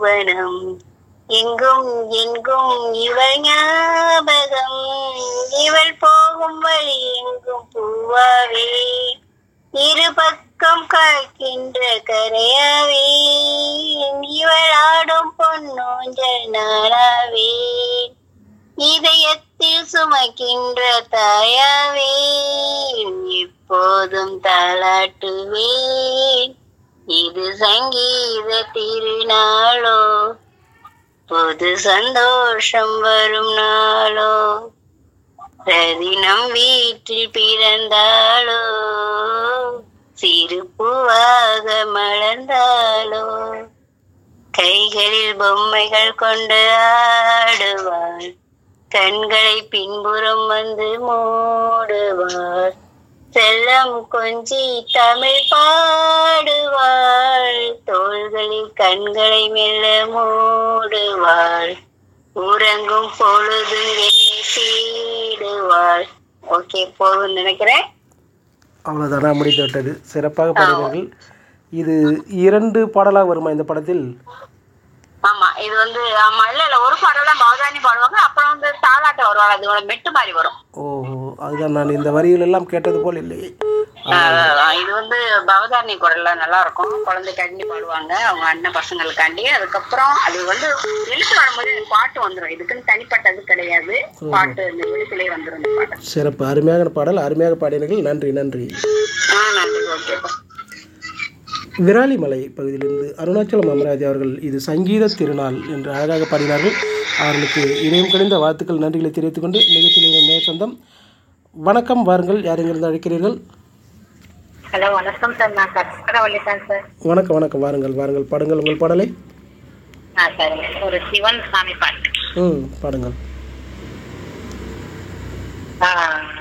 பூவனம் எங்கும் எங்கும் இவள் ஞாபகம் இவள் போகும் வழி எங்கும் பூவாவே இரு பக்கம் காக்கின்ற கரையாவே இவள் ஆடும் பொன்னூஞ்சல் நாளாவே இதயத்தில் சுமக்கின்ற தாயாவே எப்போதும் தாளாட்டுவேன் இது சங்கீத திருநாளோ புது சந்தோஷம் வரும் நாளோ ரதினம் வீட்டில் பிறந்தாளோ சிறு பூவாக மலர்ந்தாளோ கைகளில் பொம்மைகள் கொண்டு ஆடுவாள் கண்களை பின்புறம் வந்து மூடுவாள் செல்லம் கொஞ்சி தமிழ் பாடுவாள் தோள்களில் கண்களை மெல்ல மூடுவாள் உறங்கும் பொழுதும் என்னை தேடுவாள் ஓகே போதும்னு நினைக்கிறேன் அவ்வளோதானா முடிந்து விட்டது சிறப்பாக பாடினார்கள் இது இரண்டு பாடலாக வருமா இந்த படத்தில் ஆமா இது வந்து ஆமா இல்ல இல்ல ஒரு பாடல் தான் பவதானி பாடுவாங்க அப்புறம் வந்து தாலாட்டம் வருவாங்க அதோட மெட்டு மாதிரி வரும் ஓஹோ அதுதான் நான் இந்த வரிகள் எல்லாம் கேட்டது போல் இல்லை அஹ் இது வந்து பவதாரணி குரல்ல நல்லா இருக்கும் குழந்தை கண்டி பாடுவாங்க அவங்க அண்ணன் பசங்களுக்காண்டி அதுக்கப்புறம் அது வந்து எழுத்து வரும்போது பாட்டு வந்துடும் இதுக்குன்னு தனிப்பட்டது கிடையாது பாட்டு இந்த எழுத்துலயே வந்துடும் இந்த பாட்டு சிறப்பு அருமையான பாடல் அருமையாக பாடினீர்கள் நன்றி நன்றி ஆ நன்றி ஓகே விராலிமலை பகுதியிலிருந்து அருணாச்சலம் அமராஜ் அவர்கள் இது சங்கீத திருநாள் என்று அழகாக பாடினார்கள் அவர்களுக்கு இதயம் கணிந்த வாழ்த்துக்கள் நன்றிகளை தெரிவித்துக் கொண்டு நிகழ்ச்சியில் நேர் சொந்தம் வணக்கம் வாருங்கள் யார் எங்கிருந்து அழைக்கிறீர்கள் ஹலோ வணக்கம் சார் நான் கற்பகவல்லி தான் சார் வணக்கம் வணக்கம் வாருங்கள் வாருங்கள் பாடுங்கள் உங்கள் பாடலை ஆ சரிங்க ஒரு சிவன் சாமி பாட்டு ம் பாடுங்கள் ஆ